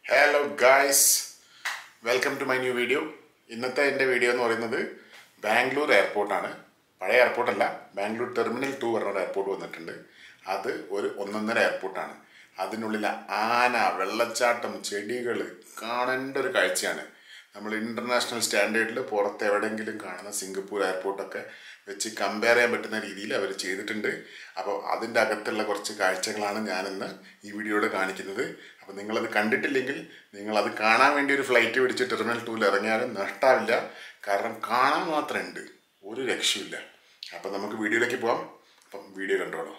hello guys welcome to my new video ഇന്നത്തെ എൻ്റെ video എന്ന് പറയുന്നത് ബാംഗ്ലൂർ എയർപോർട്ടാണ് പഴയ എയർപോർട്ടല്ല ബാംഗ്ലൂർ ടെർമിനൽ ടു പറഞ്ഞ എയർപോർട്ട് വന്നിട്ടുണ്ട് അത് ഒരു ഒന്നൊന്നര എയർപോർട്ടാണ് അതിനുള്ളിൽ ആന വെള്ളച്ചാട്ടം ചെടികൾ കാണേണ്ട ഒരു കാഴ്ചയാണ് നമ്മൾ ഇൻ്റർനാഷണൽ സ്റ്റാൻഡേർഡിൽ പുറത്ത് എവിടെയെങ്കിലും കാണുന്ന സിംഗപ്പൂർ എയർപോർട്ടൊക്കെ വെച്ച് കമ്പയർ ചെയ്യാൻ പറ്റുന്ന രീതിയിൽ അവർ ചെയ്തിട്ടുണ്ട് അപ്പോൾ അതിൻ്റെ അകത്തുള്ള കുറച്ച് കാഴ്ചകളാണ് ഞാനിന്ന് ഈ വീഡിയോയിൽ കാണിക്കുന്നത് അപ്പോൾ നിങ്ങളത് കണ്ടിട്ടില്ലെങ്കിൽ നിങ്ങളത് കാണാൻ വേണ്ടി ഒരു ഫ്ലൈറ്റ് പിടിച്ച് ടെർമിനൽ ടൂവിൽ ഇറങ്ങിയാലും നഷ്ടമില്ല കാരണം കാണാൻ മാത്രമുണ്ട് ഒരു രക്ഷയില്ല അപ്പം നമുക്ക് വീഡിയോയിലേക്ക് പോവാം അപ്പം വീഡിയോ കണ്ടോളൂ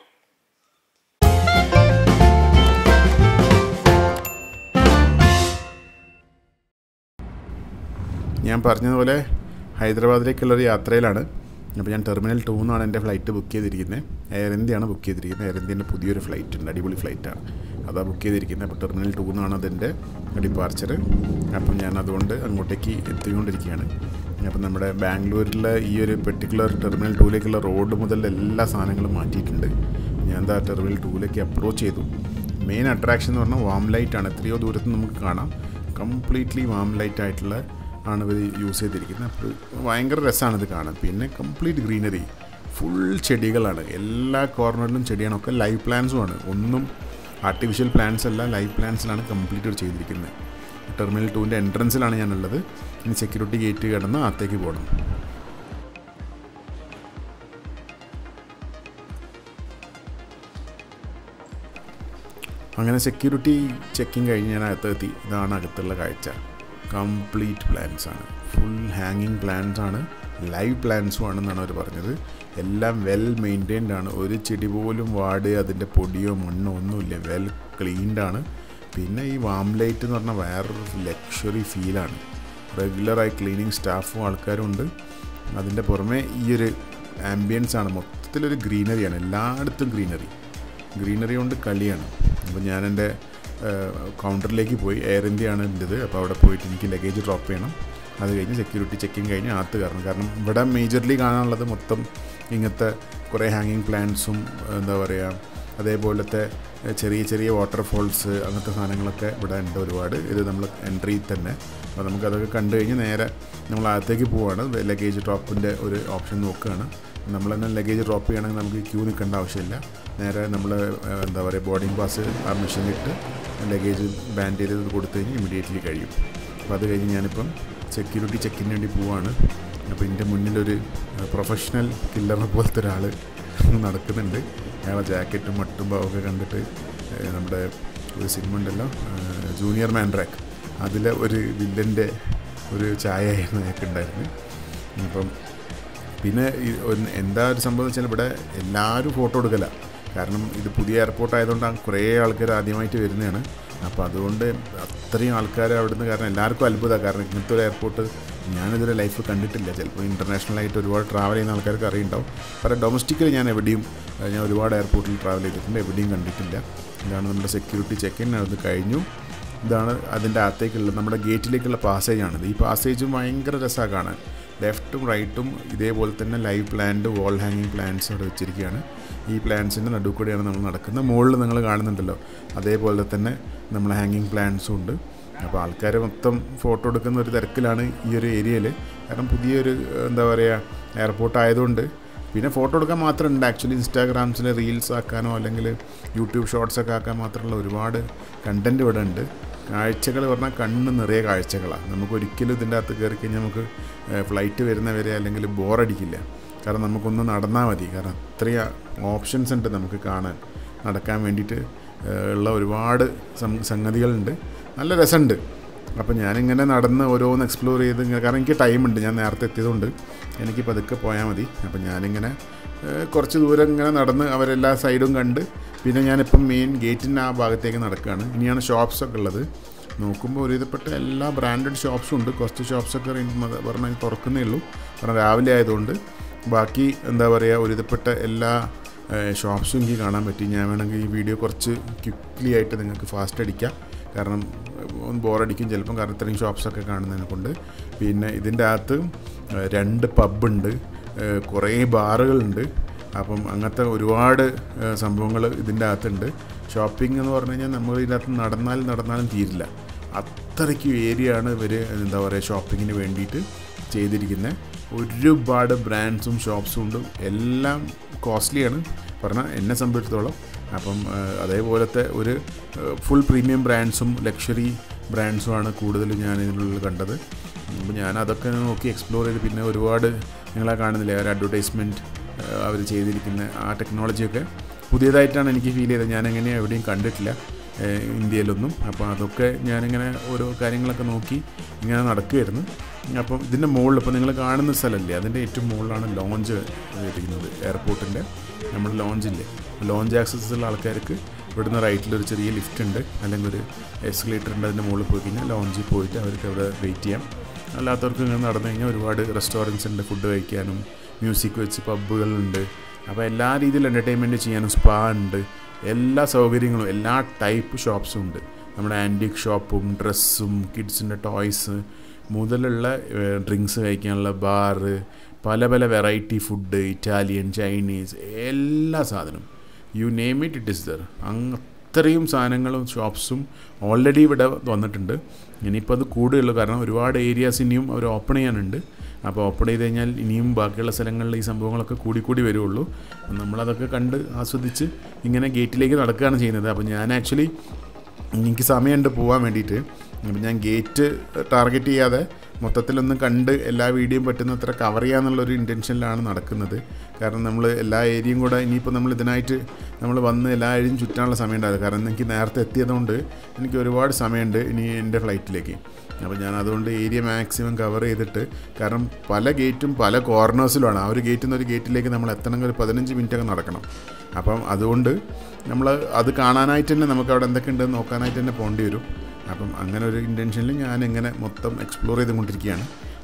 ഞാൻ പറഞ്ഞതുപോലെ ഹൈദരാബാദിലേക്കുള്ളൊരു യാത്രയിലാണ് അപ്പോൾ ഞാൻ ടെർമിനൽ ടു എന്നാണ് എൻ്റെ ഫ്ലൈറ്റ് ബുക്ക് ചെയ്തിരിക്കുന്നത് എയർ ഇന്ത്യയാണ് ബുക്ക് ചെയ്തിരിക്കുന്നത് എയർ ഇന്ത്യൻ്റെ പുതിയൊരു ഫ്ലൈറ്റ് ഉണ്ട് അടിപൊളി ഫ്ലൈറ്റാണ് അതാണ് ബുക്ക് ചെയ്തിരിക്കുന്നത് അപ്പോൾ ടെർമിനൽ ടു എന്നാണ് അതിൻ്റെ ഡിപ്പാർച്ചർ അപ്പം ഞാൻ അതുകൊണ്ട് അങ്ങോട്ടേക്ക് എത്തിക്കൊണ്ടിരിക്കുകയാണ് അപ്പം നമ്മുടെ ബാംഗ്ലൂരിലെ ഈ ഒരു പെർട്ടിക്കുലർ ടെർമിനൽ ടൂവിലേക്കുള്ള റോഡ് മുതൽ എല്ലാ സാധനങ്ങളും മാറ്റിയിട്ടുണ്ട് ഞാൻ എന്താ ടെർമിനൽ ടൂവിലേക്ക് അപ്രോച്ച് ചെയ്തു മെയിൻ അട്രാക്ഷൻ എന്ന് പറഞ്ഞാൽ വാം ലൈറ്റാണ് എത്രയോ ദൂരത്ത് നമുക്ക് കാണാം കംപ്ലീറ്റ്ലി വാം ലൈറ്റ് ആയിട്ടുള്ള ആണ് ഇവർ യൂസ് ചെയ്തിരിക്കുന്നത് അപ്പോൾ ഭയങ്കര രസമാണ് ഇത് കാണാൻ പിന്നെ കംപ്ലീറ്റ് ഗ്രീനറി ഫുൾ ചെടികളാണ് എല്ലാ കോർണറിലും ചെടിയാണ് ഒക്കെ ലൈവ് പ്ലാന്റ്സും ആണ് ഒന്നും ആർട്ടിഫിഷ്യൽ പ്ലാന്റ്സ് അല്ല ലൈവ് പ്ലാന്റ്സിലാണ് കംപ്ലീറ്റ് ചെയ്തിരിക്കുന്നത് ടെർമിനൽ ടുവിൻ്റെ എൻട്രൻസിലാണ് ഞാനുള്ളത് ഇനി സെക്യൂരിറ്റി ഗേറ്റ് കടന്ന് അകത്തേക്ക് പോകണം അങ്ങനെ സെക്യൂരിറ്റി ചെക്കിങ് കഴിഞ്ഞ് ഞാൻ അകത്തെത്തി ഇതാണ് അകത്തുള്ള കാഴ്ച കംപ്ലീറ്റ് പ്ലാൻസ് ആണ് ഫുൾ ഹാങ്ങിങ് പ്ലാൻസ് ആണ് ലൈവ് പ്ലാൻസും ആണെന്നാണ് അവർ പറഞ്ഞത് എല്ലാം വെൽ മെയിൻറ്റൈൻഡ് ആണ് ഒരു ചെടി പോലും വാട് അതിൻ്റെ പൊടിയോ മണ്ണോ ഒന്നുമില്ല വെൽ ക്ലീൻഡ് ആണ് പിന്നെ ഈ വാം ലൈറ്റ് എന്ന് പറഞ്ഞാൽ വേറൊരു ലക്ഷറി ഫീലാണ് റെഗുലറായി ക്ലീനിങ് സ്റ്റാഫും ആൾക്കാരും ഉണ്ട് അതിൻ്റെ പുറമെ ഈ ഒരു ആംബിയൻസ് ആണ് മൊത്തത്തിലൊരു ഗ്രീനറിയാണ് എല്ലായിടത്തും ഗ്രീനറി ഗ്രീനറി കൊണ്ട് കളിയാണ് അപ്പോൾ ഞാൻ എൻ്റെ കൗണ്ടറിലേക്ക് പോയി എയർ ഇന്ത്യയാണ് എൻ്റെത് അപ്പോൾ അവിടെ പോയിട്ട് എനിക്ക് ലഗേജ് ഡ്രോപ്പ് ചെയ്യണം അത് കഴിഞ്ഞ് സെക്യൂരിറ്റി ചെക്കിങ് കഴിഞ്ഞ് അകത്ത് കയറണം കാരണം ഇവിടെ മേജർലി കാണാനുള്ളത് മൊത്തം ഇങ്ങനത്തെ കുറേ ഹാങ്ങിങ് പ്ലാന്റ്സും എന്താ പറയുക അതേപോലത്തെ ചെറിയ ചെറിയ വാട്ടർഫോൾസ് അങ്ങനത്തെ സാധനങ്ങളൊക്കെ ഇവിടെ ഉണ്ട് ഒരുപാട് ഇത് നമ്മൾ എൻട്രി തന്നെ അപ്പോൾ നമുക്കതൊക്കെ കണ്ടു കഴിഞ്ഞ് നേരെ നമ്മൾ അകത്തേക്ക് പോവുകയാണ് ലഗേജ് ഡ്രോപ്പിൻ്റെ ഒരു ഓപ്ഷൻ നോക്കുകയാണ് നമ്മൾ തന്നെ ലഗേജ് ഡ്രോപ്പ് ചെയ്യണമെങ്കിൽ നമുക്ക് ക്യൂ നിൽക്കേണ്ട ആവശ്യമില്ല നേരെ നമ്മൾ എന്താ പറയുക ബോർഡിംഗ് പാസ് ആ മെഷീനിട്ട് ലഗേജ് ബാൻഡ് ചെയ്ത് കൊടുത്തു കഴിഞ്ഞ് ഇമീഡിയറ്റ്ലി കഴിയും അപ്പോൾ അത് കഴിഞ്ഞ് ഞാനിപ്പം സെക്യൂരിറ്റി ചെക്കിന് വേണ്ടി പോവാണ് അപ്പോൾ എൻ്റെ മുന്നിലൊരു പ്രൊഫഷണൽ കില്ലറിനെ പോലത്തെ ഒരാൾ നടക്കുന്നുണ്ട് അയാളെ ജാക്കറ്റും മട്ടും ഭാവമൊക്കെ കണ്ടിട്ട് നമ്മുടെ ഒരു സിനിമ ഉണ്ടല്ലോ ജൂനിയർ മാൻഡ്രാക്ക് അതിലെ ഒരു വില്ലൻ്റെ ഒരു ചായയായിരുന്നു അയാൾക്ക് ഉണ്ടായിരുന്നു അപ്പം പിന്നെ എന്താ ഒരു സംഭവം വെച്ചാൽ ഇവിടെ എല്ലാവരും ഫോട്ടോ എടുക്കല കാരണം ഇത് പുതിയ എയർപോർട്ട് ആയതുകൊണ്ടാണ് കുറേ ആൾക്കാർ ആദ്യമായിട്ട് വരുന്നതാണ് അപ്പോൾ അതുകൊണ്ട് അത്രയും ആൾക്കാർ അവിടുന്ന് കാരണം എല്ലാവർക്കും അത്ഭുതമാണ് കാരണം ഇങ്ങനത്തെ ഒരു എയർപോർട്ട് ഞാനിതുവരെ ലൈഫ് കണ്ടിട്ടില്ല ചിലപ്പോൾ ഇൻ്റർനാഷണലായിട്ട് ഒരുപാട് ട്രാവൽ ചെയ്യുന്ന ആൾക്കാർക്ക് അറിയുണ്ടാവും പക്ഷേ ഡൊമസ്റ്റിക്കലി ഞാൻ എവിടെയും ഞാൻ ഒരുപാട് എയർപോർട്ടിൽ ട്രാവൽ ചെയ്തിട്ടുണ്ട് എവിടെയും കണ്ടിട്ടില്ല ഇതാണ് നമ്മുടെ സെക്യൂരിറ്റി ചെക്ക് ഇൻ അത് കഴിഞ്ഞു ഇതാണ് അതിൻ്റെ അകത്തേക്കുള്ള നമ്മുടെ ഗേറ്റിലേക്കുള്ള പാസേജാണിത് ഈ പാസേജും ഭയങ്കര രസമാണ് കാണാൻ ലെഫ്റ്റും റൈറ്റും ഇതേപോലെ തന്നെ ലൈവ് പ്ലാന്റ് വാൾ ഹാങ്ങിങ് പ്ലാന്റ്സ് അവിടെ വെച്ചിരിക്കുകയാണ് ഈ പ്ലാന്റ്സിൻ്റെ നടുവ് കൂടെയാണ് നമ്മൾ നടക്കുന്നത് മുകളിൽ നിങ്ങൾ കാണുന്നുണ്ടല്ലോ അതേപോലെ തന്നെ നമ്മൾ ഹാങ്ങിങ് പ്ലാന്റ്സും ഉണ്ട് അപ്പോൾ ആൾക്കാർ മൊത്തം ഫോട്ടോ എടുക്കുന്ന ഒരു തിരക്കിലാണ് ഈ ഒരു ഏരിയയിൽ കാരണം പുതിയൊരു എന്താ പറയുക എയർപോർട്ട് ആയതുകൊണ്ട് പിന്നെ ഫോട്ടോ എടുക്കാൻ മാത്രം ഉണ്ട് ആക്ച്വലി ഇൻസ്റ്റാഗ്രാംസിൽ റീൽസ് ആക്കാനോ അല്ലെങ്കിൽ യൂട്യൂബ് ഷോർട്സ് ഒക്കെ ആക്കാൻ മാത്രമുള്ള ഒരുപാട് കണ്ടൻറ്റ് ഇവിടെ ഉണ്ട് കാഴ്ചകൾ പറഞ്ഞാൽ കണ്ണ് നിറയെ കാഴ്ചകളാണ് നമുക്ക് ഒരിക്കലും ഇതിൻ്റെ അകത്ത് കയറി കഴിഞ്ഞാൽ നമുക്ക് ഫ്ലൈറ്റ് വരുന്നവരെ അല്ലെങ്കിൽ ബോറടിക്കില്ല കാരണം നമുക്കൊന്ന് നടന്നാൽ മതി കാരണം അത്രയും ഓപ്ഷൻസ് ഉണ്ട് നമുക്ക് കാണാൻ നടക്കാൻ വേണ്ടിയിട്ട് ഉള്ള ഒരുപാട് സംഗതികളുണ്ട് നല്ല രസമുണ്ട് അപ്പോൾ ഞാനിങ്ങനെ നടന്ന് ഓരോന്ന് എക്സ്പ്ലോർ ചെയ്ത് കാരണം എനിക്ക് ടൈമുണ്ട് ഞാൻ നേരത്തെ എത്തിയതുകൊണ്ട് എനിക്ക് പതുക്കെ പോയാൽ മതി അപ്പോൾ ഞാനിങ്ങനെ കുറച്ച് ദൂരം ഇങ്ങനെ നടന്ന് അവരെല്ലാ സൈഡും കണ്ട് പിന്നെ ഞാനിപ്പം മെയിൻ ഗേറ്റിൻ്റെ ആ ഭാഗത്തേക്ക് നടക്കുകയാണ് ഇനിയാണ് ഷോപ്സൊക്കെ ഉള്ളത് നോക്കുമ്പോൾ ഒരുവിധപ്പെട്ട എല്ലാ ബ്രാൻഡഡ് ഷോപ്സും ഉണ്ട് കുറച്ച് ഷോപ്സൊക്കെ പറഞ്ഞാൽ തുറക്കുന്നേ ഉള്ളൂ കാരണം രാവിലെ ആയതുകൊണ്ട് ബാക്കി എന്താ പറയുക ഒരുവിധപ്പെട്ട എല്ലാ ഷോപ്സും എനിക്ക് കാണാൻ പറ്റി ഞാൻ വേണമെങ്കിൽ ഈ വീഡിയോ കുറച്ച് ക്വിക്ക്ലി ആയിട്ട് നിങ്ങൾക്ക് ഫാസ്റ്റ് അടിക്കാം കാരണം ഒന്ന് ബോറടിക്കും ചിലപ്പം കാരണം ഇത്രയും ഷോപ്സൊക്കെ കാണുന്നതിനെ കൊണ്ട് പിന്നെ ഇതിൻ്റെ അകത്ത് രണ്ട് പബ്ബുണ്ട് കുറേ ബാറുകളുണ്ട് അപ്പം അങ്ങനത്തെ ഒരുപാട് സംഭവങ്ങൾ ഇതിൻ്റെ അകത്തുണ്ട് ഷോപ്പിംഗ് എന്ന് പറഞ്ഞു കഴിഞ്ഞാൽ നമ്മൾ ഇതിനകത്ത് നടന്നാലും നടന്നാലും തീരില്ല അത്രയ്ക്കും ഏരിയ ആണ് ഇവർ എന്താ പറയുക ഷോപ്പിങ്ങിന് വേണ്ടിയിട്ട് ചെയ്തിരിക്കുന്നത് ഒരുപാട് ബ്രാൻഡ്സും ഷോപ്സും ഉണ്ട് എല്ലാം കോസ്റ്റ്ലിയാണ് പറഞ്ഞാൽ എന്നെ സംബന്ധിച്ചിടത്തോളം അപ്പം അതേപോലത്തെ ഒരു ഫുൾ പ്രീമിയം ബ്രാൻഡ്സും ലക്ഷറി ബ്രാൻഡ്സുമാണ് കൂടുതൽ ഞാൻ ഇതിനുള്ളിൽ കണ്ടത് അപ്പോൾ ഞാൻ അതൊക്കെ നോക്കി എക്സ്പ്ലോർ ചെയ്ത് പിന്നെ ഒരുപാട് നിങ്ങളെ കാണുന്നില്ലേ ഒരു അഡ്വർടൈസ്മെൻറ്റ് അവർ ചെയ്തിരിക്കുന്ന ആ ടെക്നോളജിയൊക്കെ പുതിയതായിട്ടാണ് എനിക്ക് ഫീൽ ചെയ്തത് ഞാൻ എങ്ങനെ എവിടെയും കണ്ടിട്ടില്ല ഇന്ത്യയിലൊന്നും അപ്പോൾ അതൊക്കെ ഞാനിങ്ങനെ ഓരോ കാര്യങ്ങളൊക്കെ നോക്കി ഇങ്ങനെ നടക്കുമായിരുന്നു അപ്പം ഇതിൻ്റെ മുകളിൽ ഇപ്പോൾ നിങ്ങൾ കാണുന്ന സ്ഥലമല്ലേ അതിൻ്റെ ഏറ്റവും മുകളിലാണ് ലോഞ്ച് ഇരിക്കുന്നത് എയർപോർട്ടിൻ്റെ നമ്മുടെ ലോഞ്ചില്ലേ ലോഞ്ച് ആക്സസ് ഉള്ള ആൾക്കാർക്ക് ഇവിടുന്ന് റൈറ്റിലൊരു ചെറിയ ലിഫ്റ്റ് ഉണ്ട് അല്ലെങ്കിൽ ഒരു എസ്കലേറ്റർ ഉണ്ട് അതിൻ്റെ മുകളിൽ പോയി കഴിഞ്ഞാൽ ലോഞ്ചിൽ പോയിട്ട് അവർക്ക് അവിടെ വെയിറ്റ് ചെയ്യാം അല്ലാത്തവർക്ക് ഇങ്ങനെ നടന്നു കഴിഞ്ഞാൽ ഒരുപാട് റെസ്റ്റോറൻറ്റ്സ് ഉണ്ട് ഫുഡ് കഴിക്കാനും മ്യൂസിക് വെച്ച് പബ്ബുകളുണ്ട് അപ്പോൾ എല്ലാ രീതിയിലും എൻ്റർടൈൻമെൻറ്റ് ചെയ്യാനും സ്പാ ഉണ്ട് എല്ലാ സൗകര്യങ്ങളും എല്ലാ ടൈപ്പ് ഷോപ്സും ഉണ്ട് നമ്മുടെ ആൻറ്റിക് ഷോപ്പും ഡ്രസ്സും കിഡ്സിൻ്റെ ടോയ്സ് മുതലുള്ള ഡ്രിങ്ക്സ് കഴിക്കാനുള്ള ബാറ് പല പല വെറൈറ്റി ഫുഡ് ഇറ്റാലിയൻ ചൈനീസ് എല്ലാ സാധനവും you name it it is there അത്രയും സാധനങ്ങളും ഷോപ്സും ഓൾറെഡി ഇവിടെ വന്നിട്ടുണ്ട് ഇനിയിപ്പോൾ അത് കൂടുകയുള്ളൂ കാരണം ഒരുപാട് ഏരിയാസ് ഇനിയും അവർ ഓപ്പൺ ചെയ്യാനുണ്ട് അപ്പോൾ ഓപ്പൺ ചെയ്ത് കഴിഞ്ഞാൽ ഇനിയും ബാക്കിയുള്ള സ്ഥലങ്ങളിൽ ഈ സംഭവങ്ങളൊക്കെ കൂടി കൂടി വരുള്ളൂ നമ്മളതൊക്കെ കണ്ട് ആസ്വദിച്ച് ഇങ്ങനെ ഗേറ്റിലേക്ക് നടക്കുകയാണ് ചെയ്യുന്നത് അപ്പോൾ ഞാൻ ആക്ച്വലി എനിക്ക് സമയമുണ്ട് പോകാൻ വേണ്ടിയിട്ട് അപ്പം ഞാൻ ഗേറ്റ് ടാർഗറ്റ് ചെയ്യാതെ മൊത്തത്തിലൊന്നും കണ്ട് എല്ലാ വീഡിയോയും പറ്റുന്നത്ര കവർ ചെയ്യാന്നുള്ളൊരു ഇൻറ്റൻഷനിലാണ് നടക്കുന്നത് കാരണം നമ്മൾ എല്ലാ ഏരിയയും കൂടെ ഇനിയിപ്പോൾ നമ്മൾ ഇതിനായിട്ട് നമ്മൾ വന്ന് എല്ലാ ഏരിയയും ചുറ്റാനുള്ള സമയം ഉണ്ടായത് കാരണം എനിക്ക് നേരത്തെ എത്തിയതുകൊണ്ട് എനിക്ക് ഒരുപാട് സമയമുണ്ട് ഇനി എൻ്റെ ഫ്ലൈറ്റിലേക്ക് അപ്പോൾ ഞാൻ അതുകൊണ്ട് ഏരിയ മാക്സിമം കവർ ചെയ്തിട്ട് കാരണം പല ഗേറ്റും പല കോർണേഴ്സിലുമാണ് ആ ഒരു ഗേറ്റിൽ നിന്ന് ഒരു ഗേറ്റിലേക്ക് നമ്മൾ എത്തണമെങ്കിൽ ഒരു പതിനഞ്ച് മിനിറ്റ് ഒക്കെ നടക്കണം അപ്പം അതുകൊണ്ട് നമ്മൾ അത് കാണാനായിട്ട് തന്നെ നമുക്ക് അവിടെ എന്തൊക്കെ ഉണ്ടെന്ന് നോക്കാനായിട്ട് തന്നെ പോകേണ്ടി വരും അപ്പം അങ്ങനെ ഒരു ഇൻറ്റൻഷനിൽ ഞാൻ ഇങ്ങനെ മൊത്തം എക്സ്പ്ലോർ ചെയ്തുകൊണ്ടിരിക്കുകയാണ്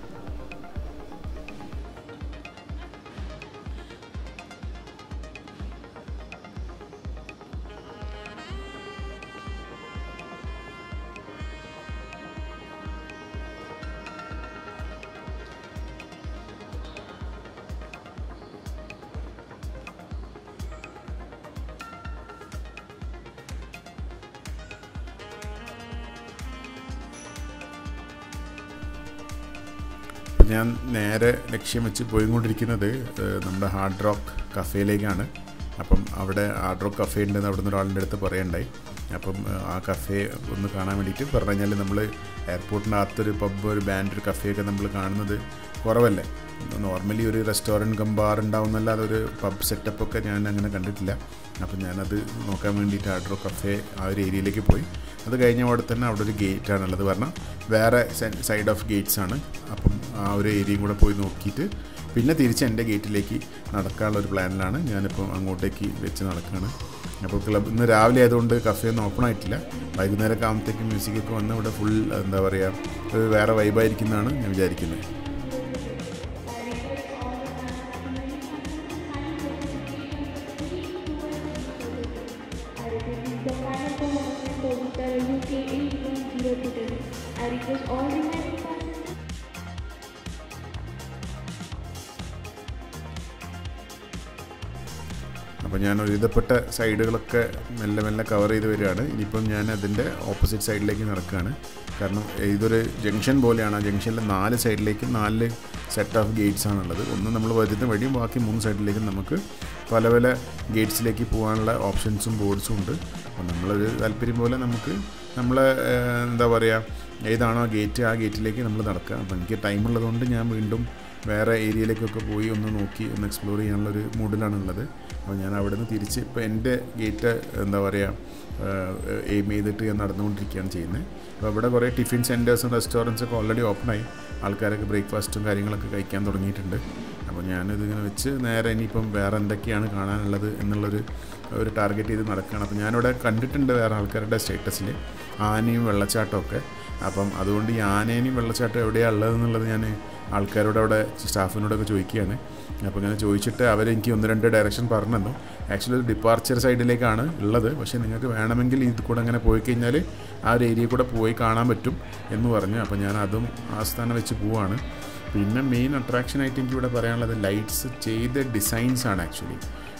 ഞാൻ നേരെ ലക്ഷ്യം വെച്ച് പോയിക്കൊണ്ടിരിക്കുന്നത് നമ്മുടെ ഹാർഡ് റോക്ക് കഫേയിലേക്കാണ് അപ്പം അവിടെ ഹാർഡ് റോക്ക് കഫേ ഉണ്ടെന്ന് അവിടെ നിന്ന് ഒരാളുടെ അടുത്ത് പറയണ്ടായി അപ്പം ആ കഫേ ഒന്ന് കാണാൻ വേണ്ടിയിട്ട് പറഞ്ഞു കഴിഞ്ഞാൽ നമ്മൾ എയർപോർട്ടിൻ്റെ അകത്തൊരു പബ്ബ് ഒരു ബാൻഡ് ഒരു കഫേയൊക്കെ നമ്മൾ കാണുന്നത് കുറവല്ലേ നോർമലി ഒരു റെസ്റ്റോറൻറ്റ് കം ബാർ ഉണ്ടാവുന്നല്ലാതെ ഒരു പബ് സെറ്റപ്പൊക്കെ ഞാൻ അങ്ങനെ കണ്ടിട്ടില്ല അപ്പം ഞാനത് നോക്കാൻ വേണ്ടിയിട്ട് ഹാർഡ് റോക്ക് കഫേ ആ ഒരു ഏരിയയിലേക്ക് പോയി അത് കഴിഞ്ഞ അവിടെ തന്നെ അവിടെ ഒരു ഗേറ്റ് ആണുള്ളത് കാരണം വേറെ സൈഡ് ഓഫ് ഗേറ്റ്സ് ആണ് അപ്പം ആ ഒരു ഏരിയയും കൂടെ പോയി നോക്കിയിട്ട് പിന്നെ തിരിച്ച് എൻ്റെ ഗേറ്റിലേക്ക് നടക്കാനുള്ള ഒരു പ്ലാനിലാണ് ഞാനിപ്പോൾ അങ്ങോട്ടേക്ക് വെച്ച് നടക്കുകയാണ് അപ്പോൾ ക്ലബ് ഇന്ന് രാവിലെ ആയതുകൊണ്ട് കഫേ ഒന്നും ഓപ്പൺ ആയിട്ടില്ല വൈകുന്നേരം ആകുമ്പോഴത്തേക്ക് മ്യൂസിക്കൊക്കെ വന്ന് ഇവിടെ ഫുൾ എന്താ പറയുക ഒരു വേറെ വൈബായിരിക്കുന്നതാണ് ഞാൻ വിചാരിക്കുന്നത് I request all remaining passengers അപ്പോൾ ഞാൻ ഒരുവിധപ്പെട്ട സൈഡുകളൊക്കെ മെല്ലെ മെല്ലെ കവർ ചെയ്ത് വരികയാണ് ഇനിയിപ്പം ഞാൻ അതിൻ്റെ ഓപ്പോസിറ്റ് സൈഡിലേക്ക് നടക്കുകയാണ് കാരണം ഇതൊരു ജംഗ്ഷൻ പോലെയാണ് ആ ജംഗ്ഷനിൽ നാല് സൈഡിലേക്ക് നാല് സെറ്റ് ഓഫ് ഗേറ്റ്സ് ആണുള്ളത് ഒന്ന് നമ്മൾ വരുന്ന വഴിയും ബാക്കി മൂന്ന് സൈഡിലേക്കും നമുക്ക് പല പല ഗേറ്റ്സിലേക്ക് പോകാനുള്ള ഓപ്ഷൻസും ബോർഡ്സും ഉണ്ട് അപ്പോൾ നമ്മളൊരു താല്പര്യം പോലെ നമുക്ക് നമ്മൾ എന്താ പറയുക ഏതാണോ ആ ഗേറ്റ് ആ ഗേറ്റിലേക്ക് നമ്മൾ നടക്കുക അപ്പോൾ എനിക്ക് ടൈം ഉള്ളതുകൊണ്ട് ഞാൻ വീണ്ടും വേറെ ഏരിയയിലേക്കൊക്കെ പോയി ഒന്ന് നോക്കി ഒന്ന് എക്സ്പ്ലോർ ചെയ്യാനുള്ളൊരു മൂഡിലാണുള്ളത് അപ്പോൾ ഞാൻ അവിടെ നിന്ന് തിരിച്ച് ഇപ്പോൾ എൻ്റെ ഗേറ്റ് എന്താ പറയുക എയിം ചെയ്തിട്ട് ഞാൻ നടന്നുകൊണ്ടിരിക്കുകയാണ് ചെയ്യുന്നത് അപ്പോൾ ഇവിടെ കുറേ ടിഫിൻ സെൻറ്റേഴ്സും റെസ്റ്റോറൻറ്റ്സ് ഒക്കെ ഓൾറെഡി ഓപ്പണായി ആൾക്കാരൊക്കെ ബ്രേക്ക്ഫാസ്റ്റും കാര്യങ്ങളൊക്കെ കഴിക്കാൻ തുടങ്ങിയിട്ടുണ്ട് അപ്പോൾ ഞാനിതിങ്ങനെ വെച്ച് നേരെ ഇനിയിപ്പം വേറെ എന്തൊക്കെയാണ് കാണാനുള്ളത് എന്നുള്ളൊരു ഒരു ടാർഗറ്റ് ചെയ്ത് നടക്കുകയാണ് അപ്പോൾ ഞാനിവിടെ കണ്ടിട്ടുണ്ട് വേറെ ആൾക്കാരുടെ സ്റ്റേറ്റസിൽ ആനയും വെള്ളച്ചാട്ടമൊക്കെ അപ്പം അതുകൊണ്ട് ഈ ആനേനെയും വെള്ളച്ചാട്ടം എവിടെയാണ് ഉള്ളതെന്നുള്ളത് ഞാൻ ആൾക്കാരോട് അവിടെ സ്റ്റാഫിനോടൊക്കെ ചോദിക്കുകയാണ് അപ്പോൾ ഇങ്ങനെ ചോദിച്ചിട്ട് അവരെനിക്ക് ഒന്ന് രണ്ട് ഡയറക്ഷൻ പറഞ്ഞു തന്നു ആക്ച്വലി ഒരു ഡിപ്പാർച്ചർ സൈഡിലേക്കാണ് ഉള്ളത് പക്ഷേ നിങ്ങൾക്ക് വേണമെങ്കിൽ ഇത് കൂടെ അങ്ങനെ പോയി കഴിഞ്ഞാൽ ആ ഒരു ഏരിയ കൂടെ പോയി കാണാൻ പറ്റും എന്ന് പറഞ്ഞു അപ്പോൾ ഞാൻ അതും ആസ്ഥാനം വെച്ച് പോവാണ് പിന്നെ മെയിൻ അട്രാക്ഷനായിട്ട് എനിക്ക് ഇവിടെ പറയാനുള്ളത് ലൈറ്റ്സ് ചെയ്ത ഡിസൈൻസ് ആണ് ആക്ച്വലി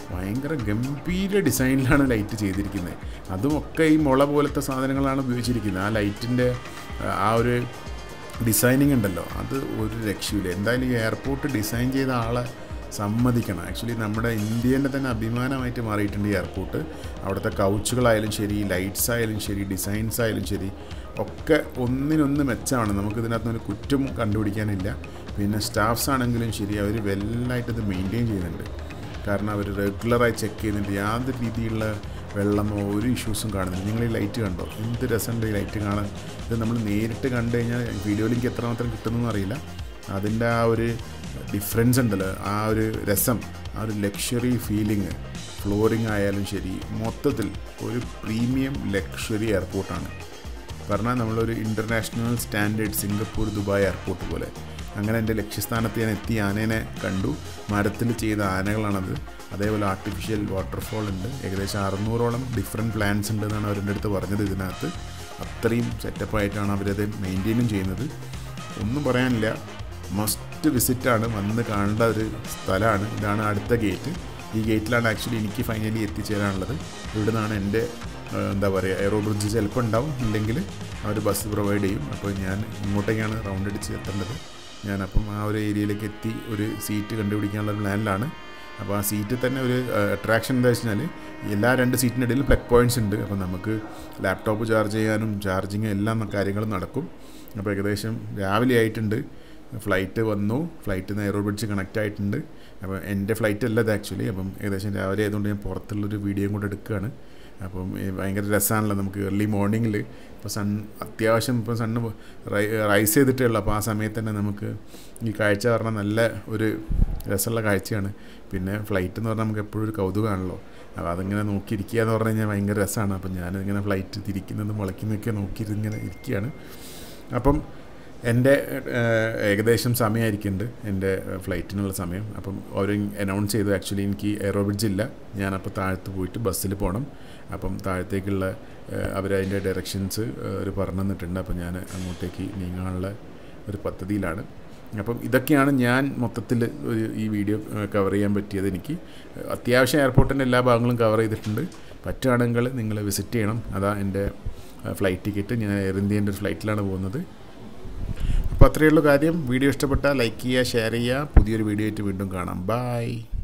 ഭയങ്കര ഗംഭീര ഡിസൈനിലാണ് ലൈറ്റ് ചെയ്തിരിക്കുന്നത് അതുമൊക്കെ ഈ മുള പോലത്തെ സാധനങ്ങളാണ് ഉപയോഗിച്ചിരിക്കുന്നത് ആ ലൈറ്റിൻ്റെ ആ ഒരു ഡിസൈനിങ് ഉണ്ടല്ലോ അത് ഒരു രക്ഷയില്ല എന്തായാലും ഈ എയർപോർട്ട് ഡിസൈൻ ചെയ്ത ആളെ സമ്മതിക്കണം ആക്ച്വലി നമ്മുടെ ഇന്ത്യൻ്റെ തന്നെ അഭിമാനമായിട്ട് മാറിയിട്ടുണ്ട് ഈ എയർപോർട്ട് അവിടുത്തെ കൗച്ചുകളായാലും ശരി ലൈറ്റ്സ് ആയാലും ശരി ഡിസൈൻസ് ആയാലും ശരി ഒക്കെ ഒന്നിനൊന്ന് മെച്ചമാണ് നമുക്ക് ഇതിനകത്തൊരു കുറ്റം കണ്ടുപിടിക്കാനില്ല പിന്നെ സ്റ്റാഫ്സ് ആണെങ്കിലും ശരി അവർ വെല്ലായിട്ട് ഇത് മെയിൻറ്റെയിൻ ചെയ്യുന്നുണ്ട് കാരണം അവർ റെഗുലറായി ചെക്ക് ചെയ്യുന്നുണ്ട് യാതൊരു രീതിയിലുള്ള വെള്ളമോ ഒരു ഇഷ്യൂസും കാണുന്നില്ല നിങ്ങൾ ഈ ലൈറ്റ് കണ്ടോ എന്ത് രസമുണ്ട് ഈ ലൈറ്റ് കാണാൻ ഇത് നമ്മൾ നേരിട്ട് കണ്ടു കഴിഞ്ഞാൽ വീഡിയോയിൽ എനിക്ക് എത്രമാത്രം കിട്ടുന്നതെന്ന് അറിയില്ല അതിൻ്റെ ആ ഒരു ഡിഫറൻസ് ഉണ്ടല്ലോ ആ ഒരു രസം ആ ഒരു ലക്ഷറി ഫീലിംഗ് ഫ്ലോറിംഗ് ആയാലും ശരി മൊത്തത്തിൽ ഒരു പ്രീമിയം ലക്ഷറി എയർപോർട്ടാണ് പറഞ്ഞാൽ നമ്മളൊരു international standard Singapore Dubai airport പോലെ അങ്ങനെ എൻ്റെ ലക്ഷ്യസ്ഥാനത്ത് ഞാൻ എത്തി ആനേനെ കണ്ടു മരത്തിൽ ചെയ്ത ആനകളാണത് അതേപോലെ ആർട്ടിഫിഷ്യൽ വാട്ടർഫോൾ ഉണ്ട് ഏകദേശം അറുന്നൂറോളം ഡിഫറെൻറ്റ് പ്ലാൻസ് ഉണ്ട് എന്നാണ് അവരുടെ അടുത്ത് പറഞ്ഞത് ഇതിനകത്ത് അത്രയും സെറ്റപ്പായിട്ടാണ് അവരത് മെയിൻറ്റെയിനും ചെയ്യുന്നത് ഒന്നും പറയാനില്ല മസ്റ്റ് വിസിറ്റാണ് വന്ന് കാണേണ്ട ഒരു സ്ഥലമാണ് ഇതാണ് അടുത്ത ഗേറ്റ് ഈ ഗേറ്റിലാണ് ആക്ച്വലി എനിക്ക് ഫൈനലി എത്തിച്ചേരാനുള്ളത് ഇവിടെ നിന്നാണ് എൻ്റെ എന്താ പറയുക എയറോ ബ്രിഡ്ജ് ചിലപ്പോൾ ഉണ്ടാവും ഇല്ലെങ്കിൽ അവർ ബസ് പ്രൊവൈഡ് ചെയ്യും അപ്പോൾ ഞാൻ ഇങ്ങോട്ടേക്കാണ് റൗണ്ട് അടിച്ച് എത്തേണ്ടത് ഞാനപ്പം ആ ഒരു ഏരിയയിലേക്ക് എത്തി ഒരു സീറ്റ് കണ്ടുപിടിക്കാനുള്ള പ്ലാനിലാണ് അപ്പോൾ ആ സീറ്റിൽ തന്നെ ഒരു അട്രാക്ഷൻ എന്താ വെച്ചാൽ എല്ലാ രണ്ട് സീറ്റിൻ്റെ ഇടയിൽ പ്ലഗ് പോയിൻറ്റ്സ് ഉണ്ട് അപ്പോൾ നമുക്ക് ലാപ്ടോപ്പ് ചാർജ് ചെയ്യാനും ചാർജിങ് എല്ലാം കാര്യങ്ങളും നടക്കും അപ്പോൾ ഏകദേശം രാവിലെ ആയിട്ടുണ്ട് ഫ്ലൈറ്റ് വന്നു ഫ്ലൈറ്റിൽ നിന്ന് എയറോ ബ്രിഡ്ജ് കണക്റ്റ് ആയിട്ടുണ്ട് അപ്പോൾ എൻ്റെ ഫ്ലൈറ്റ് അല്ല ഇത് ആക്ച്വലി അപ്പം ഏകദേശം രാവിലെ ആയതുകൊണ്ട് ഞാൻ പുറത്തുള്ളൊരു വീഡിയോയും കൂടെ എടുക്കുകയാണ് അപ്പം ഭയങ്കര രസമാണല്ലോ നമുക്ക് ഏർലി മോർണിംഗിൽ ഇപ്പോൾ സൺ അത്യാവശ്യം ഇപ്പോൾ സണ്ണ് റൈസ് ചെയ്തിട്ടേ ഉള്ളൂ അപ്പോൾ ആ സമയത്ത് തന്നെ നമുക്ക് ഈ കാഴ്ച പറഞ്ഞാൽ നല്ല ഒരു രസമുള്ള കാഴ്ചയാണ് പിന്നെ ഫ്ലൈറ്റ് എന്ന് പറഞ്ഞാൽ നമുക്ക് എപ്പോഴും ഒരു കൗതുകമാണല്ലോ അപ്പോൾ അതിങ്ങനെ നോക്കിയിരിക്കുക എന്ന് പറഞ്ഞു കഴിഞ്ഞാൽ ഭയങ്കര രസമാണ് അപ്പം ഞാനിങ്ങനെ ഫ്ലൈറ്റ് തിരിക്കുന്നതും മുളയ്ക്കുന്നതൊക്കെ നോക്കിയിരുന്നിങ്ങനെ ഇരിക്കുകയാണ് അപ്പം എൻ്റെ ഏകദേശം സമയമായിരിക്കുന്നുണ്ട് എൻ്റെ ഫ്ലൈറ്റിനുള്ള സമയം അപ്പം അവർ അനൗൺസ് ചെയ്തു ആക്ച്വലി എനിക്ക് എയറോ ബ്രിഡ്ജ് ഇല്ല ഞാനപ്പോൾ താഴത്ത് പോയിട്ട് ബസ്സിൽ പോകണം അപ്പം താഴത്തേക്കുള്ള അവരതിൻ്റെ ഡയറക്ഷൻസ് അവർ പറഞ്ഞു തന്നിട്ടുണ്ട് അപ്പം ഞാൻ അങ്ങോട്ടേക്ക് നീങ്ങാനുള്ള ഒരു പദ്ധതിയിലാണ് അപ്പം ഇതൊക്കെയാണ് ഞാൻ മൊത്തത്തിൽ ഒരു ഈ വീഡിയോ കവർ ചെയ്യാൻ പറ്റിയത് എനിക്ക് അത്യാവശ്യം എയർപോർട്ടിൻ്റെ എല്ലാ ഭാഗങ്ങളും കവർ ചെയ്തിട്ടുണ്ട് പറ്റുകയാണെങ്കിൽ നിങ്ങൾ വിസിറ്റ് ചെയ്യണം അതാ എൻ്റെ ഫ്ലൈറ്റ് ടിക്കറ്റ് ഞാൻ എയർ ഇന്ത്യൻ്റെ ഒരു ഫ്ലൈറ്റിലാണ് പോകുന്നത് അപ്പോൾ അത്രയേ ഉള്ളൂ കാര്യം വീഡിയോ ഇഷ്ടപ്പെട്ടാൽ ലൈക്ക് ചെയ്യുക ഷെയർ ചെയ്യുക പുതിയൊരു വീഡിയോ ആയിട്ട് വീണ്ടും കാണാം ബായ്